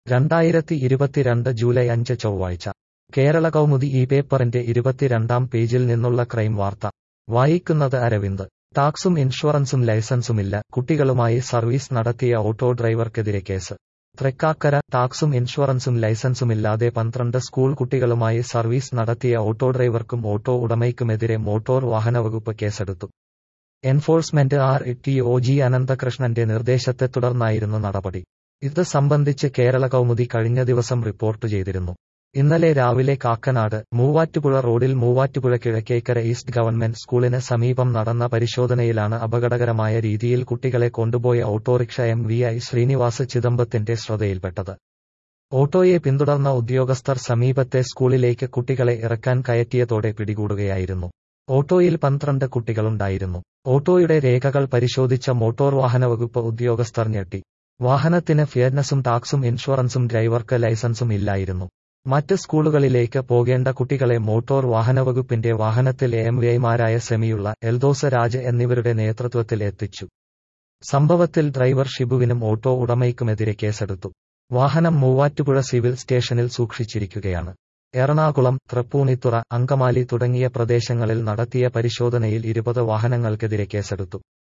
രണ്ടായിരത്തി ഇരുപത്തിരണ്ട് ജൂലൈ അഞ്ച് ചൊവ്വാഴ്ച കേരള കൗമുദി ഈ പേപ്പറിന്റെ ഇരുപത്തിരണ്ടാം പേജിൽ നിന്നുള്ള ക്രൈം വാർത്ത വായിക്കുന്നത് അരവിന്ദ് ടാക്സും ഇൻഷുറൻസും ലൈസൻസുമില്ല കുട്ടികളുമായി സർവീസ് നടത്തിയ ഓട്ടോ ഡ്രൈവർക്കെതിരെ കേസ് തൃക്കാക്കര ടാക്സും ഇൻഷുറൻസും ലൈസൻസുമില്ലാതെ പന്ത്രണ്ട് സ്കൂൾ കുട്ടികളുമായി സർവീസ് നടത്തിയ ഓട്ടോ ഡ്രൈവർക്കും ഓട്ടോ ഉടമയ്ക്കുമെതിരെ മോട്ടോർ വാഹനവകുപ്പ് കേസെടുത്തു enforcement R T O G അനന്തകൃഷ്ണന്റെ നിർദ്ദേശത്തെ തുടർന്നായിരുന്നു നടപടി ഇത് സംബന്ധിച്ച് കേരള കൗമുദി കഴിഞ്ഞ ദിവസം റിപ്പോർട്ട് ചെയ്തിരുന്നു ഇന്നലെ രാവിലെ കാക്കനാട് മൂവാറ്റുപുഴ റോഡിൽ മൂവാറ്റുപുഴ കിഴക്കേക്കര ഈസ്റ്റ് ഗവൺമെന്റ് സ്കൂളിന് സമീപം നടന്ന പരിശോധനയിലാണ് അപകടകരമായ രീതിയിൽ കുട്ടികളെ കൊണ്ടുപോയ autorickshaw M V I Sreenivas ചിദംബത്തിന്റെ ശ്രദ്ധയിൽപ്പെട്ടത് ഓട്ടോയെ പിന്തുടർന്ന ഉദ്യോഗസ്ഥർ സമീപത്തെ സ്കൂളിലേക്ക് കുട്ടികളെ ഇറക്കാൻ കയറ്റിയതോടെ പിടികൂടുകയായിരുന്നു ഓട്ടോയിൽ പന്ത്രണ്ട് കുട്ടികളുണ്ടായിരുന്നു ഓട്ടോയുടെ രേഖകൾ പരിശോധിച്ച മോട്ടോർ വാഹന വകുപ്പ് ഉദ്യോഗസ്ഥർ ഞെട്ടി വാഹനത്തിന് ഫിയർനസും ടാക്സും ഇൻഷുറൻസും ഡ്രൈവർക്ക് ലൈസൻസും ഇല്ലായിരുന്നു മറ്റ് സ്കൂളുകളിലേക്ക് പോകേണ്ട കുട്ടികളെ മോട്ടോർ വാഹനവകുപ്പിന്റെ വാഹനത്തിൽ എം വിഐമാരായ സെമിയുള്ള എൽദോസ രാജ് എന്നിവരുടെ നേതൃത്വത്തിൽ എത്തിച്ചു സംഭവത്തിൽ ഡ്രൈവർ ഷിബുവിനും ഓട്ടോ ഉടമയ്ക്കുമെതിരെ കേസെടുത്തു വാഹനം മൂവാറ്റുപുഴ സിവിൽ സ്റ്റേഷനിൽ സൂക്ഷിച്ചിരിക്കുകയാണ് എറണാകുളം തൃപ്പൂണിത്തുറ അങ്കമാലി തുടങ്ങിയ പ്രദേശങ്ങളിൽ നടത്തിയ പരിശോധനയിൽ ഇരുപത് വാഹനങ്ങൾക്കെതിരെ കേസെടുത്തു